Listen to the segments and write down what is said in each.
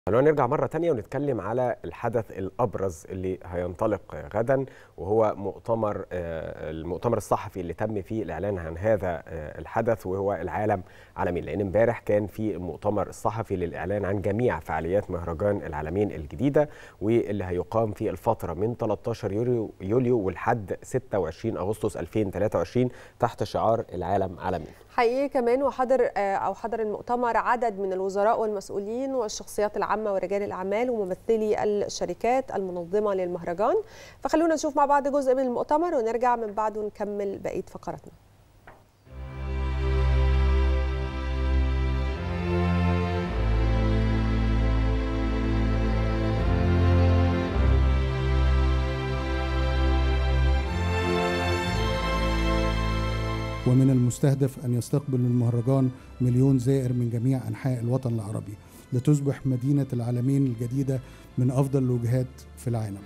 خلونا نرجع مرة تانية ونتكلم على الحدث الأبرز اللي هينطلق غدا وهو مؤتمر المؤتمر الصحفي اللي تم فيه الإعلان عن هذا الحدث وهو العالم عالمين لأن امبارح كان في المؤتمر الصحفي للإعلان عن جميع فعاليات مهرجان العالمين الجديدة واللي هيقام في الفترة من 13 يوليو, يوليو ولحد 26 أغسطس 2023 تحت شعار العالم عالمين حقيقي كمان وحضر او حضر المؤتمر عدد من الوزراء والمسؤولين والشخصيات العامه ورجال الاعمال وممثلي الشركات المنظمه للمهرجان فخلونا نشوف مع بعض جزء من المؤتمر ونرجع من بعده نكمل بقيه فقراتنا ومن المستهدف أن يستقبل المهرجان مليون زائر من جميع أنحاء الوطن العربي لتصبح مدينة العالمين الجديدة من أفضل الوجهات في العالم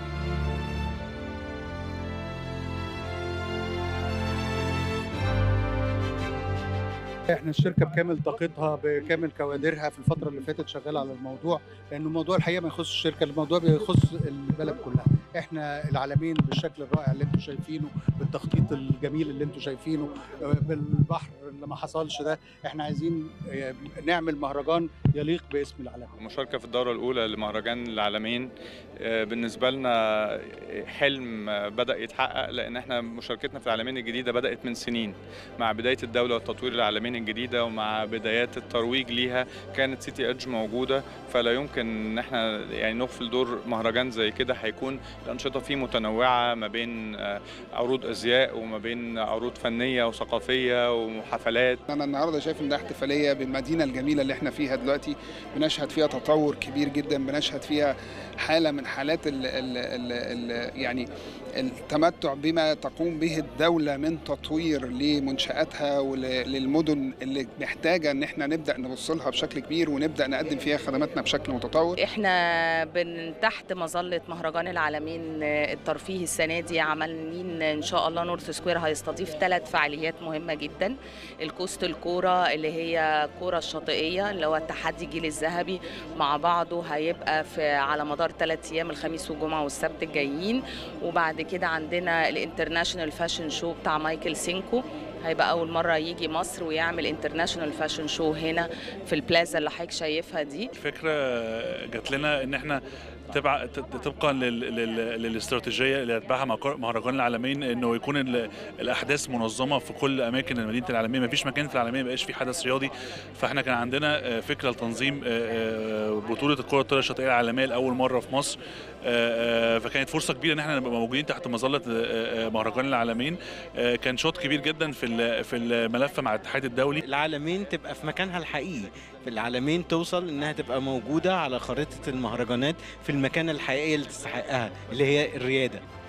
احنا الشركه بكامل طاقتها بكامل كوادرها في الفتره اللي فاتت شغاله على الموضوع لان الموضوع الحقيقه ما يخص الشركه الموضوع بيخص البلد كلها احنا العالمين بالشكل الرائع اللي انتم شايفينه بالتخطيط الجميل اللي انتم شايفينه بالبحر اللي ما حصلش ده احنا عايزين نعمل مهرجان يليق باسم العالمين المشاركه في الدوره الاولى لمهرجان العالمين بالنسبه لنا حلم بدا يتحقق لان احنا مشاركتنا في العالمين الجديده بدات من سنين مع بدايه الدوله وتطوير العالمين الجديده ومع بدايات الترويج ليها كانت سيتي ادج موجوده فلا يمكن ان احنا يعني نغفل دور مهرجان زي كده هيكون الانشطه فيه متنوعه ما بين عروض ازياء وما بين عروض فنيه وثقافيه وحفلات انا النهارده شايف ان ده احتفاليه بالمدينه الجميله اللي احنا فيها دلوقتي بنشهد فيها تطور كبير جدا بنشهد فيها حاله من حالات ال ال ال ال يعني التمتع بما تقوم به الدوله من تطوير لمنشاتها وللمدن اللي محتاجه ان احنا نبدا نبص لها بشكل كبير ونبدا نقدم فيها خدماتنا بشكل متطور. احنا من تحت مظله مهرجان العالمين الترفيهي السنه دي عاملين ان شاء الله نورث سكوير هيستضيف ثلاث فعاليات مهمه جدا الكوست الكوره اللي هي الكوره الشاطئيه اللي هو التحدي الجيل الذهبي مع بعضه هيبقى في على مدار ثلاث ايام الخميس والجمعه والسبت الجايين وبعد كده عندنا الانترناشونال فاشن شو بتاع مايكل سينكو هيبقى اول مره يجي مصر ويعمل انترناشونال فاشن شو هنا في البلازا اللي حضرتك شايفها دي الفكره جات لنا ان احنا تبع طبقا للاستراتيجيه اللي يتبعها مهرجان العالمين انه يكون الاحداث منظمه في كل اماكن مدينه العالمين ما فيش مكان في العالمين ما بقاش فيه حدث رياضي فاحنا كان عندنا فكره لتنظيم بطوله الكره الطائره الشاطئيه العالميه لاول مره في مصر فكانت فرصه كبيره ان احنا نبقى موجودين تحت مظله مهرجان العالمين كان شوط كبير جدا في في الملف مع الاتحاد الدولي العالمين تبقى في مكانها الحقيقي في العالمين توصل انها تبقى موجوده على خريطه المهرجانات في المكان الحقيقي اللي تستحقها اللي هي الرياده